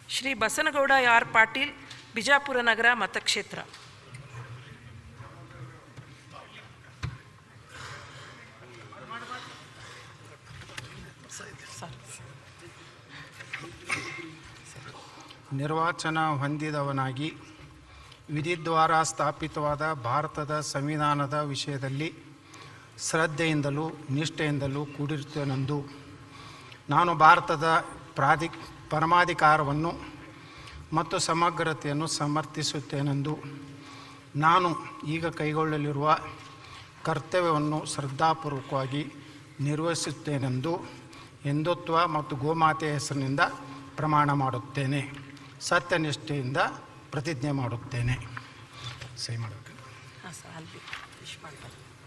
Shri Basanagouda R Patil Bijapur ನಗರ ಮತಕ್ಷೇತ್ರ ನಿರ್ವಾಚನ ಹೊಂದಿದವನಾಗಿ ವಿಧಿದ್ವಾರ ಸ್ಥಾಪಿತವಾದ ಭಾರತದ ಸಂವಿಧಾನದ ವಿಷಯದಲ್ಲಿ ಶ್ರದ್ಧೆಯಿಂದಲೂ ನಿಷ್ಠೆಯಿಂದಲೂ ಕೂಡಿರುತ್ತೇನೆಂದು ನಾನು ಭಾರತದ ಪ್ರಾಧಿ ಪರಮಾಧಿಕಾರವನ್ನು ಮತ್ತು ಸಮಗ್ರತೆಯನ್ನು ಸಮರ್ಥಿಸುತ್ತೇನೆಂದು ನಾನು ಈಗ ಕೈಗೊಳ್ಳಲಿರುವ ಕರ್ತವ್ಯವನ್ನು ಶ್ರದ್ಧಾಪೂರ್ವಕವಾಗಿ ನಿರ್ವಹಿಸುತ್ತೇನೆಂದು ಹಿಂದುತ್ವ ಮತ್ತು ಗೋಮಾತೆಯ ಹೆಸರಿನಿಂದ ಪ್ರಮಾಣ ಮಾಡುತ್ತೇನೆ ಸತ್ಯನಿಷ್ಠೆಯಿಂದ ಪ್ರತಿಜ್ಞೆ ಮಾಡುತ್ತೇನೆ ಸಹಿ ಮಾಡಬೇಕು ಹಾಂ ಸರ್ ಅಲ್ಲಿ ಫಿಶ್ ಮಾಡ್ತಾರೆ